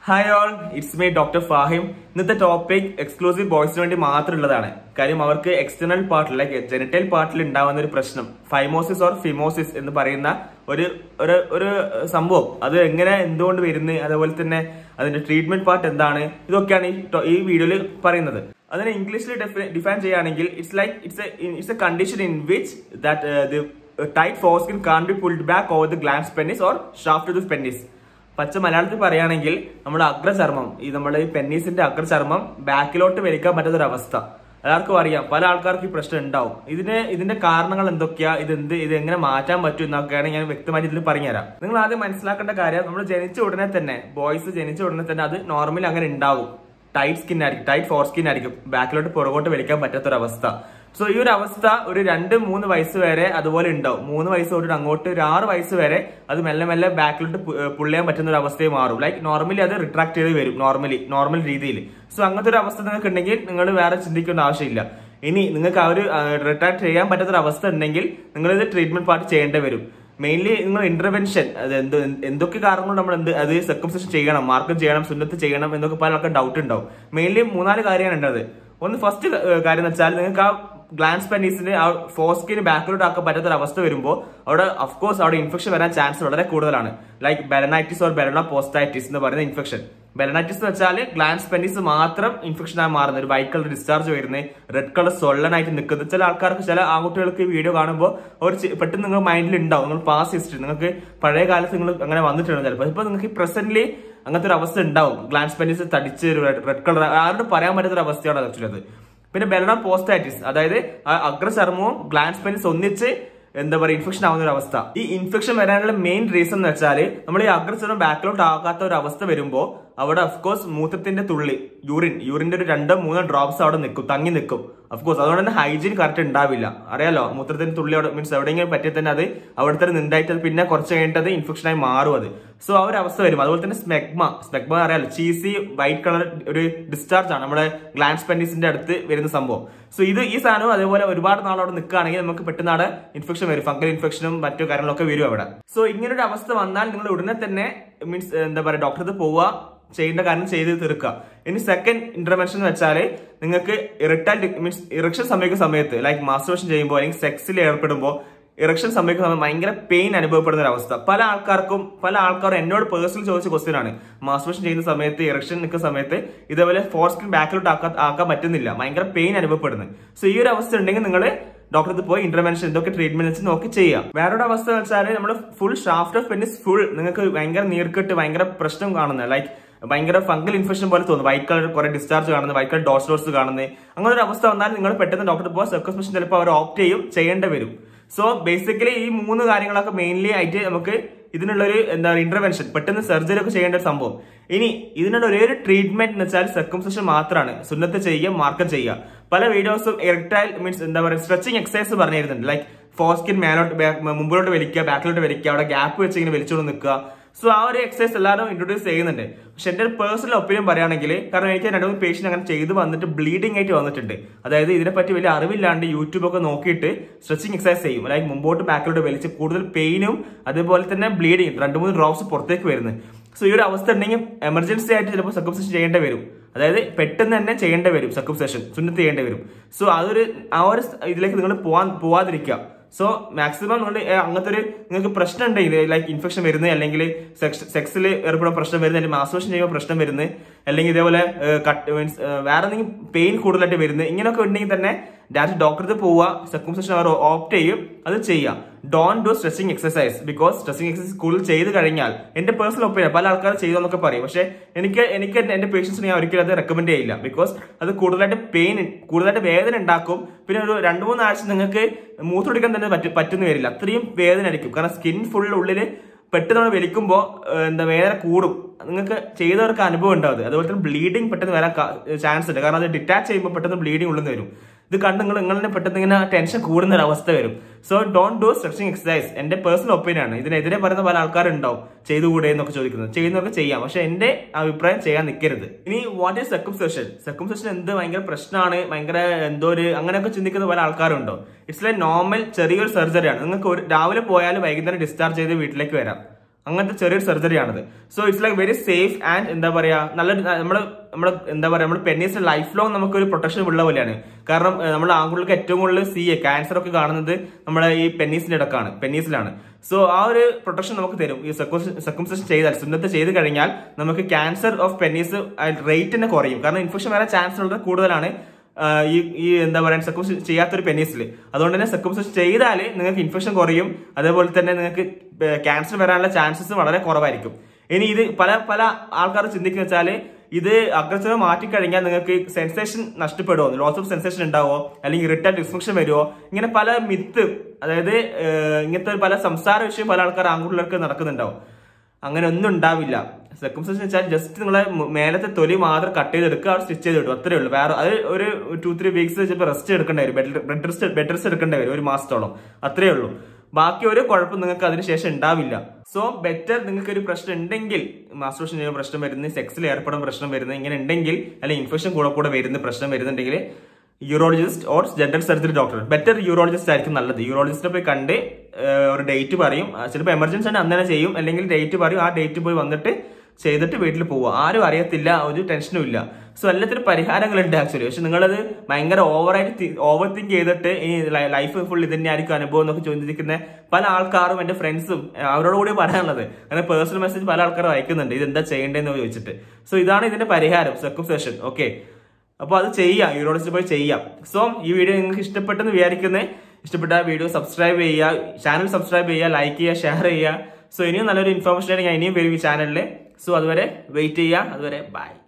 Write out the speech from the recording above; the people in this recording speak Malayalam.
Hi all it's me doctor Fahim ഇന്നത്തെ ടോപ്പിക് എക്സ്ക്ലൂസീവ് ബോയ്സിന് വേണ്ടി മാത്രമുള്ളതാണ് കാര്യം അവർക്ക് എക്സ്റ്റേണൽ പാർട്ടിൽ ലൈക്ക് ജെനിറ്റൽ പാർട്ടിൽ ഉണ്ടാവുന്ന ഒരു പ്രശ്നം ഫൈമോസിസ് ഓർ ഫിമോസിസ് എന്ന് പറയുന്ന ഒരു ഒരു ഒരു സംഭവം അത് എങ്ങനെ എന്തുകൊണ്ട് വരുന്നത് അതേപോലെ തന്നെ അതിന്റെ ട്രീറ്റ്മെന്റ് പാർട്ട് എന്താണ് ഇതൊക്കെയാണ് ഈ ടോ- ഈ വീഡിയോയിൽ പറയുന്നത് അതിനെ ഇംഗ്ലീഷിൽ ഡിഫൈൻ ചെയ്യുകയാണെങ്കിൽ it's like it's it's a condition in which that tight foreskin can be pulled back over the glans penis or shaft the penis പച്ച മലയാളത്തിൽ പറയുകയാണെങ്കിൽ നമ്മുടെ അഗ്രചർമ്മം ഈ നമ്മുടെ ഈ പെന്നീസിന്റെ അഗ്രചർമ്മം ബാക്കിലോട്ട് വലിക്കാൻ പറ്റാത്ത ഒരു അവസ്ഥ എല്ലാവർക്കും അറിയാം പല ആൾക്കാർക്ക് ഈ പ്രശ്നം ഉണ്ടാവും ഇതിന് ഇതിന്റെ കാരണങ്ങൾ എന്തൊക്കെയാ ഇത് എന്ത് ഇത് എങ്ങനെ മാറ്റാൻ പറ്റും എന്നൊക്കെയാണ് ഞാൻ വ്യക്തമായിട്ട് ഇതിൽ പറഞ്ഞുതരാം നിങ്ങൾ ആദ്യം മനസ്സിലാക്കേണ്ട കാര്യം നമ്മൾ ജനിച്ച ഉടനെ തന്നെ ബോയ്സ് ജനിച്ച ഉടനെ തന്നെ അത് നോർമലി അങ്ങനെ ഉണ്ടാവും ടൈറ്റ് സ്കിൻ ആയിരിക്കും ടൈറ്റ് ഫോർ സ്കിൻ ആയിരിക്കും ബാക്കിലോട്ട് പുറകോട്ട് വലിക്കാൻ പറ്റാത്ത ഒരു അവസ്ഥ സോ ഈ ഒരു അവസ്ഥ ഒരു രണ്ട് മൂന്ന് വയസ്സ് വരെ അതുപോലെ ഉണ്ടാവും മൂന്ന് വയസ്സ് തൊട്ടിട്ട് അങ്ങോട്ട് ഒരു ആറ് വയസ്സ് വരെ അത് മെല്ലെ മെല്ലെ ബാക്കിലോട്ട് പുള്ളിയാൻ പറ്റുന്ന ഒരു അവസ്ഥയെ മാറും ലൈക്ക് നോർമലി അത് റിട്രാക്ട് ചെയ്ത് വരും നോർമലി നോർമൽ രീതിയിൽ സോ അങ്ങനത്തെ ഒരു അവസ്ഥ നിങ്ങൾക്ക് ഉണ്ടെങ്കിൽ നിങ്ങൾ വേറെ ചിന്തിക്കേണ്ട ആവശ്യമില്ല ഇനി നിങ്ങൾക്ക് ആ ഒരു റിട്രാക്ട് ചെയ്യാൻ പറ്റാത്ത ഒരു അവസ്ഥ ഉണ്ടെങ്കിൽ നിങ്ങൾ ഇത് ട്രീറ്റ്മെന്റ് പാർട്ട് ചെയ്യേണ്ടി വരും മെയിൻലി നിങ്ങൾ ഇന്റർവെൻഷൻ അത് എന്ത് എന്തൊക്കെ കാരണങ്ങൾ നമ്മൾ എന്ത് അത് സർക്കംസേഷൻ ചെയ്യണം മാർക്കം ചെയ്യണം സുന്നത്ത് ചെയ്യണം എന്നൊക്കെ പല ആൾക്കാർ ഡൗട്ട് ഉണ്ടാവും മെയിൻലി മൂന്നാല് കാര്യമാണ് ഉണ്ടത് ഒന്ന് ഫസ്റ്റ് കാര്യം എന്ന് വെച്ചാൽ നിങ്ങൾക്ക് ആ ഗ്ലാൻസ് പെനീസിന് ആ ഫോസ്കിന് ബാക്കിലോട്ട് ആക്കാൻ പറ്റാത്ത ഒരു അവസ്ഥ വരുമ്പോൾ അവിടെ അഫ്കോഴ്സ് അവിടെ ഇൻഫെക്ഷൻ വരാൻ ചാൻസ് വളരെ കൂടുതലാണ് ലൈക്ക് ബെലനൈറ്റിസ് ഓർ ബെലന പോസ്റ്റൈറ്റിസ് എന്ന് പറയുന്ന ഇൻഫെക്ഷൻ ബെലനൈറ്റിസ് എന്ന് വെച്ചാൽ ഗ്ലാൻസ് പെനീസ് മാത്രം ഇൻഫെക്ഷൻ ആയി മാറുന്നത് ഒരു വൈറ്റ് കളർ ഡിസ്ചാർജ് വരുന്നത് റെഡ് കളർ സൊള്ളനായിട്ട് നിൽക്കുന്നത് ചില ആൾക്കാർക്ക് ചില ആൺകുട്ടികൾക്ക് ഈ വീഡിയോ കാണുമ്പോൾ ഒരു ചി- പെട്ടെന്ന് നിങ്ങൾ മൈൻഡിൽ ഉണ്ടാവും നിങ്ങൾ പാസ് ഹിസ്റ്ററി നിങ്ങൾക്ക് പഴയ കാലത്ത് നിങ്ങൾ അങ്ങനെ വന്നിട്ടുണ്ട് ചിലപ്പോൾ ഇപ്പൊ നിങ്ങൾക്ക് പ്രസന്റ്ലി അങ്ങനത്തെ ഒരു അവസ്ഥ ഉണ്ടാവും ഗ്ലാൻസ് പെനീസ് തടിച്ച് റെഡ് കളർ ആരോട് പറയാൻ പറ്റാത്ത ഒരു അവസ്ഥയാണ് ആക്ച്വലി അത് പിന്നെ ബെലന പോസ്റ്റൈറ്റിസ് അതായത് ആ അഗ്രചർമ്മവും ഗ്ലാൻസ് പെനിസ് ഒന്നിച്ച് എന്താ പറയുക ഇൻഫെക്ഷൻ ആവുന്ന ഒരു അവസ്ഥ ഈ ഇൻഫെക്ഷൻ വരാനുള്ള മെയിൻ റീസൺ എന്ന് വെച്ചാൽ നമ്മൾ ഈ അഗ്രചർമ്മം ബാക്കിലോട്ട് ആകാത്ത ഒരു അവസ്ഥ വരുമ്പോൾ അവിടെ അഫ്കോഴ്സ് മൂത്രത്തിന്റെ തുള്ളി യൂറിൻ യൂറിന്റെ ഒരു രണ്ടോ മൂന്നോ ഡ്രോപ്സ് അവിടെ നിൽക്കും തങ്ങി നിൽക്കും അഫ്കോഴ്സ് അതുകൊണ്ട് തന്നെ ഹൈജീൻ കറക്റ്റ് ഉണ്ടാവില്ല അറിയാലോ മൂത്രത്തിന്റെ തുള്ളി അവിടെ മീൻസ് എവിടെയെങ്കിലും പറ്റിയാൽ തന്നെ അത് അവിടുത്തെ നിണ്ടായിട്ട് അത് പിന്നെ കുറച്ച് കഴിഞ്ഞിട്ട് അത് ഇൻഫെക്ഷൻ ആയി മാറും അത് സോ ആ ഒരു അവസ്ഥ വരും അതുപോലെ തന്നെ സ്മെഗ്മ സ്മെഗ്മ അറിയാലോ ചീസി വൈറ്റ് കളർ ഒരു ഡിസ്ചാർജ് ആണ് നമ്മുടെ ഗ്ലാൻസ് പെൻഡിസിന്റെ അടുത്ത് വരുന്ന സംഭവം സോ ഇത് ഈ സാധനവും അതേപോലെ ഒരുപാട് നാൾ അവിടെ നിൽക്കുകയാണെങ്കിൽ നമുക്ക് പെട്ടെന്ന് അവിടെ ഇൻഫെക്ഷൻ വരും ഫംഗൽ ഇൻഫെക്ഷനും മറ്റു കാര്യങ്ങളൊക്കെ വരും അവിടെ സോ ഇങ്ങനൊരു അവസ്ഥ വന്നാൽ നിങ്ങൾ ഉടനെ തന്നെ മീൻസ് എന്താ പറയുക ഡോക്ടർക്ക് പോവുക ചെയ്യേണ്ട കാര്യം ചെയ്ത് തീർക്കുക ഇനി സെക്കൻഡ് ഇന്റർവെൻഷൻ എന്ന് വെച്ചാൽ നിങ്ങൾക്ക് ഇറിറ്റൽ മീൻസ് ഇറക്ഷൻ സംഭവിക്കുന്ന സമയത്ത് ലൈക്ക് മാസ്റ്റർവേഷൻ ചെയ്യുമ്പോൾ അല്ലെങ്കിൽ സെക്സിൽ ഏർപ്പെടുമ്പോൾ ഇറക്ഷൻ സംഭവിക്കുന്ന സമയം ഭയങ്കര പെയിൻ അനുഭവപ്പെടുന്ന ഒരു അവസ്ഥ പല ആൾക്കാർക്കും പല ആൾക്കാരും എന്നോട് പേഴ്സണൽ ചോദിച്ച ക്വസ്റ്റ്യൻ ആണ് മാസ്റ്റർവേഷൻ ചെയ്യുന്ന സമയത്ത് ഇറക്ഷൻ നിൽക്കുന്ന സമയത്ത് ഇതേപോലെ ഫോർസ്കിൻ ബാക്കിലോട്ട് ആക്കാൻ ആക്കാൻ പറ്റുന്നില്ല ഭയങ്കര പെയിൻ അനുഭവപ്പെടുന്നത് സോ ഈ ഒരു അവസ്ഥ ഉണ്ടെങ്കിൽ നിങ്ങൾ ഡോക്ടർക്ക് പോയി ഇന്റർവെൻഷൻ ഇതൊക്കെ ട്രീറ്റ്മെന്റ് വെച്ച് നോക്കി ചെയ്യാം വേറൊരു അവസ്ഥ എന്ന് വെച്ചാൽ നമ്മുടെ full shaft of penis full നിങ്ങൾക്ക് ഭയങ്കര നീർക്കെട്ട് ഭയങ്കര പ്രശ്നം കാണുന്നത് ലൈക്ക് ഭയങ്കര ഫംഗൽ ഇൻഫെക്ഷൻ പോലെ തോന്നുന്നു വൈറ്റ് കളർ കുറെ ഡിസ്ചാർജ് കാണുന്നത് വൈറ്റ് കളർ ഡോസ് ഡോസ് കാണുന്നത് അങ്ങനെ ഒരു അവസ്ഥ വന്നാൽ നിങ്ങൾ പെട്ടെന്ന് ഡോക്ടർ പോകാൻ സർക്കസ്പെഷൻ ചിലപ്പോൾ അവർ ഓപ്റ്റ് ചെയ്യും ചെയ്യേണ്ടി വരും സോ ബേസിക്കലി ഈ മൂന്ന് കാര്യങ്ങളൊക്കെ മെയിൻലി ആയിട്ട് നമുക്ക് ഇതിനുള്ളൊരു എന്താ പറയുക ഇന്റർവെൻഷൻ പെട്ടെന്ന് സർജറി ഒക്കെ ചെയ്യേണ്ട ഒരു സംഭവം ഇനി ഇതിനുള്ള ഒരേ ഒരു ട്രീറ്റ്മെന്റ് എന്ന് വെച്ചാൽ സർക്കംസെഷൻ മാത്രമാണ് സുന്നത്ത് ചെയ്യുക മാർക്കം ചെയ്യുക പല വീഡിയോസും എറക്ടൈൽ മീൻസ് എന്താ പറയുക സ്ട്രെച്ചിങ് എക്സസൈസ് പറഞ്ഞു തരുന്നുണ്ട് ലൈക്ക് ഫോസ്കിൻ മേലോട്ട് back- മുമ്പിലോട്ട് വലിക്കുക ബാക്കിലോട്ട് വലിക്കുക അവിടെ ഗ്യാപ്പ് വെച്ച് ഇങ്ങനെ വലിച്ചുകൊണ്ട് നിൽക്കുക സോ ആ ഒരു എക്സസൈസ് എല്ലാവരും ഇൻട്രൊഡ്യൂസ് ചെയ്യുന്നുണ്ട് പക്ഷെ എന്റെ ഒരു പേഴ്സണൽ ഒപ്പീനിയൻ പറയുകയാണെങ്കിൽ കാരണം എനിക്ക് രണ്ട് മൂന്ന് പേഷ്യൻ അങ്ങനെ ചെയ്ത് വന്നിട്ട് ബ്ലീഡിംഗ് ആയിട്ട് വന്നിട്ടുണ്ട് അതായത് ഇതിനെപ്പറ്റി വലിയ അറിവില്ലാണ്ട് യൂട്യൂബ് ഒക്കെ നോക്കിയിട്ട് സ്ട്രെച്ചിങ് എക്സസൈസ് ചെയ്യും ലൈക്ക് മുമ്പോട്ട് ബാക്കിലോട്ട് വലിച്ച് കൂടുതൽ പെയിനും അതുപോലെ തന്നെ ബ്ലീഡിങ് രണ്ട് മൂന്ന് ഡ്രോപ്സ് പുറത്തേക്ക് വരുന്നത് സോ ഈ ഒരു അവസ്ഥ ഉണ്ടെങ്കിൽ എമർജൻസി ആയിട്ട് ചിലപ്പോൾ സർക്കംസെഷൻ ചെയ്യേണ്ടി വരും അതായത് പെട്ടെന്ന് തന്നെ ചെയ്യേണ്ടി വരും സർക്കംസെഷൻ സുന്നത്ത് ചെയ്യേണ്ടി വരും സോ അതൊരു ആ ഒരു ഇതിലേക്ക് നിങ്ങൾ പോവാൻ പോവാതിരിക്കുക സോ മാക്സിമം നിങ്ങൾ അങ്ങനത്തെ ഒരു നിങ്ങൾക്ക് പ്രശ്നം ഉണ്ടെങ്കിൽ ലൈക്ക് ഇൻഫെക്ഷൻ വരുന്നത് അല്ലെങ്കിൽ സെക്സിൽ ഏർപ്പെടുന്ന പ്രശ്നം വരുന്നത് അല്ലെങ്കിൽ മാസ്റ്റേഷൻ ചെയ്യുമ്പോൾ പ്രശ്നം വരുന്നത് അല്ലെങ്കിൽ ഇതേപോലെ കട്ട് മീൻസ് വേറെ എന്തെങ്കിലും പെയിൻ കൂടുതലായിട്ട് വരുന്നത് ഇങ്ങനെയൊക്കെ ഉണ്ടെങ്കിൽ തന്നെ ഡയറക്റ്റ് ഡോക്ടർക്ക് പോവുക സർക്കംസെഷൻ അവർ ഓപ്റ്റ് ചെയ്യും അത് ചെയ്യാം don't do stretching exercise because stretching exercise കൂടുതൽ ചെയ്ത് കഴിഞ്ഞാൽ എന്റെ പേഴ്സണൽ ഒപ്പീനിയൻ പല ആൾക്കാർ ചെയ്തെന്നൊക്കെ പറയും പക്ഷേ എനിക്ക് എനിക്ക് എന്റെ പേഷ്യൻസിന് ഞാൻ ഒരിക്കലും അത് റെക്കമെൻഡ് ചെയ്യില്ല ബിക്കോസ് അത് കൂടുതലായിട്ട് പെയിൻ കൂടുതലായിട്ട് വേദന ഉണ്ടാക്കും പിന്നെ ഒരു രണ്ട് മൂന്ന് ആഴ്ച നിങ്ങൾക്ക് മൂത്രമൊടിക്കാൻ തന്നെ പറ്റും പറ്റുന്ന വരില്ല അത്രയും വേദന ആയിരിക്കും കാരണം സ്കിൻ ഫുൾ ഉള്ളില് പെട്ടെന്ന് നമ്മൾ വലിക്കുമ്പോൾ എന്താ വേദന കൂടും നിങ്ങൾക്ക് ചെയ്തവർക്ക് അനുഭവം ഉണ്ടാവും അത്. അതുപോലെ തന്നെ ബ്ലീഡിങ് പെട്ടെന്ന് വരാൻ ചാൻസ് ഉണ്ട് കാരണം അത് ഡിറ്റാച്ച് ചെയ്യുമ്പോൾ പെട്ടെന്ന് ബ്ലീഡിങ് ഉള്ളിൽ നിന്ന് വരും ഇത് കണ്ട് നിങ്ങൾ നിങ്ങളെ പെട്ടെന്ന് ഇങ്ങനെ ടെൻഷൻ കൂടുന്ന ഒരു അവസ്ഥ വരും so don't do stretching exercise എന്റെ പേഴ്സണൽ ഒപ്പീനിയൻ ആണ് ഇതിനെതിരെ പറയുന്ന പല ആൾക്കാരുണ്ടാവും ചെയ്തുകൂടെ എന്നൊക്കെ ചോദിക്കുന്നത് ചെയ്യുന്നവർക്ക് ചെയ്യാം പക്ഷെ എന്റെ അഭിപ്രായം ചെയ്യാൻ നിൽക്കരുത് ഇനി വാട്ട് ഈസ് സെക്കംസെഷൻ സെക്കംസെഷൻ എന്ത് ഭയങ്കര പ്രശ്നമാണ് ഭയങ്കര എന്തോ ഒരു അങ്ങനെയൊക്കെ ചിന്തിക്കുന്ന പല ആൾക്കാരുണ്ടോ ഇറ്റ്സ് ലൈ നോർമൽ ചെറിയൊരു സർജറിയാണ് നിങ്ങൾക്ക് ഒരു രാവിലെ പോയാൽ വൈകുന്നേരം ഡിസ്ചാർജ് ചെയ്ത് വീട്ടിലേക്ക് വരാം അങ്ങനത്തെ ചെറിയൊരു സർജറി ആണത് so it's like very safe and എന്താ പറയാ നല്ല നമ്മൾ നമ്മുടെ എന്താ പറയാ നമ്മൾ പെന്നീസ് ലൈഫ് ലോങ് നമുക്കൊരു പ്രൊട്ടക്ഷൻ ഉള്ള പോലെയാണ് കാരണം നമ്മൾ ആൺകുട്ടികൾക്ക് ഏറ്റവും കൂടുതൽ സി എ ക്യാൻസർ ഒക്കെ കാണുന്നത് നമ്മുടെ ഈ പെന്നീസിന്റെ ഇടക്കാണ് പെന്നീസിലാണ് സോ ആ ഒരു പ്രൊട്ടക്ഷൻ നമുക്ക് തരും ഈ സർക്കംസേഷൻ ചെയ്താൽ സുന്നത്ത് ചെയ്ത് കഴിഞ്ഞാൽ നമുക്ക് ക്യാൻസർ ഓഫ് പെന്നീസ് റേറ്റ് തന്നെ കുറയും കാരണം ഇൻഫെക്ഷൻ വരാൻ ചാൻസ് ഉള്ളത് കൂടുതലാണ് ആ, ഈ ഈ എന്താ പറയുക സർക്കംസ് ചെയ്യാത്തൊരു പെനീസിൽ അതുകൊണ്ട് തന്നെ സർക്കംസേഷൻ ചെയ്താൽ നിങ്ങൾക്ക് ഇൻഫെക്ഷൻ കുറയും അതേപോലെ തന്നെ നിങ്ങൾക്ക് ക്യാൻസർ വരാനുള്ള ചാൻസസ് വളരെ കുറവായിരിക്കും ഇനി ഇത് പല പല ആൾക്കാർ ചിന്തിക്കുന്ന വെച്ചാല് ഇത് അഗ്രസീവ് മാറ്റിക്കഴിഞ്ഞാൽ നിങ്ങൾക്ക് സെൻസേഷൻ നഷ്ടപ്പെടുമോ ലോസ് ഓഫ് സെൻസേഷൻ ഉണ്ടാവോ അല്ലെങ്കിൽ റിട്ടേൺ ഡിസ്ഫങ്ഷൻ വരുമോ ഇങ്ങനെ പല മിത്ത് അതായത് ഏഹ്, ഇങ്ങനത്തെ പല സംസാര വിഷയം പല ആൾക്കാർ ആൺകുട്ടികൾക്ക് നടക്കുന്നുണ്ടാവും അങ്ങനെ ഒന്നും ഉണ്ടാവില്ല സർക്കംസേഷൻ വെച്ചാൽ ജസ്റ്റ് നിങ്ങളെ മ- മേലത്തെ തൊലി മാത്രം കട്ട് ചെയ്തെടുക്കുക സ്റ്റിച്ച് ചെയ്തിടും അത്രേ ഉള്ളൂ വേറെ അത് ഒരു ടു ത്രീ വീക്സ് ചിലപ്പോൾ റെസ്റ്റ് എടുക്കേണ്ടി വരും ബെഡ് റെസ്റ്റ് ബെഡ് റെസ്റ്റ് എടുക്കേണ്ടി വരും ഒരു മാസത്തോളം അത്രേ ഉള്ളൂ ബാക്കി ഒരു കുഴപ്പം നിങ്ങൾക്ക് അതിനുശേഷം ഉണ്ടാവില്ല സോ ബെറ്റർ നിങ്ങൾക്ക് ഒരു പ്രശ്നം ഉണ്ടെങ്കിൽ മാസ്റ്റർഷൻ ചെയ്യുന്ന പ്രശ്നം വരുന്നത് സെക്സിൽ ഏർപ്പെടുന്ന പ്രശ്നം വരുന്നത് ഇങ്ങനെ ഉണ്ടെങ്കിൽ അല്ലെങ്കിൽ ഇൻഫെക്ഷൻ കൂടെ കൂടെ വരുന്ന പ്രശ്നം വരുന്നുണ്ടെങ്കിൽ urologist or general surgery doctor better urologist ആയിരിക്കും നല്ലത് യൂറോളജിസ്റ്റിനെ പോയി കണ്ട് ഏഹ്, ഒരു ഡേറ്റ് പറയും ആ, ചിലപ്പോൾ എമർജൻസി ആണ് അന്നേരം ചെയ്യും അല്ലെങ്കിൽ ഡേറ്റ് പറയും ആ ഡേറ്റ് പോയി വന്നിട്ട് ചെയ്തിട്ട് വീട്ടിൽ പോവുക ആരും അറിയത്തില്ല ഒരു ടെൻഷനും ഇല്ല സോ എല്ലാത്തിനും പരിഹാരങ്ങളുണ്ട് ആക്ച്വലി പക്ഷെ നിങ്ങളത് ഭയങ്കര ഓവറായിട്ട് ഓവർ തിങ്ക് ചെയ്തിട്ട് ഈ ലൈഫ് ഫുൾ ഇത് തന്നെയായിരിക്കും അനുഭവം എന്നൊക്കെ ചോദിച്ചിരിക്കുന്ന പല ആൾക്കാരും എന്റെ ഫ്രണ്ട്സും അവരോട് കൂടി പറയാനുള്ളത് അങ്ങനെ പേഴ്സണൽ മെസ്സേജ് പല ആൾക്കാരും അയക്കുന്നുണ്ട് ഇത് എന്താ ചെയ്യേണ്ടതെന്ന് ചോദിച്ചിട്ട് സോ ഇതാണ് ഇതിന്റെ പരിഹാരം സെക്കും സെഷൻ ഓക്കെ അപ്പൊ അത് ചെയ്യാം യൂറോളജിസ്റ്റ് പോയി ചെയ്യാം സോ ഈ വീഡിയോ നിങ്ങൾക്ക് ഇഷ്ടപ്പെട്ടെന്ന് വിചാരിക്കുന്നത് ഇഷ്ടപ്പെട്ട വീഡിയോ സബ്സ്ക്രൈബ് ചെയ്യുക ചാനൽ സബ്സ്ക്രൈബ് ചെയ്യുക ലൈക്ക് ചെയ്യുക ഷെയർ ചെയ്യുക സോ ഇനിയും നല്ലൊരു ഇൻഫർമേഷൻ ഞാൻ ഇനിയും വരും ഈ ചാനലിൽ സോ അതുവരെ വെയിറ്റ് ചെയ്യുക അതുവരെ ബൈ